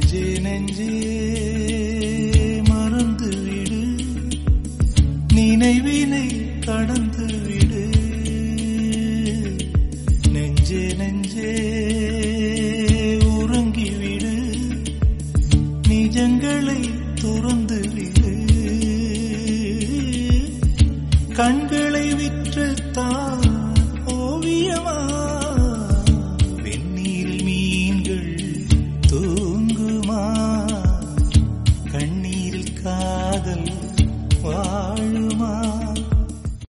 நெஞ்சே நெஞ்சே மறந்து விடு நினைவினை கடந்து விடு நெஞ்சே நெஞ்சே உறங்கிவிடு நிஜங்களை துறந்து விடு கண்களை விற்றுத்தான் ஓவியமா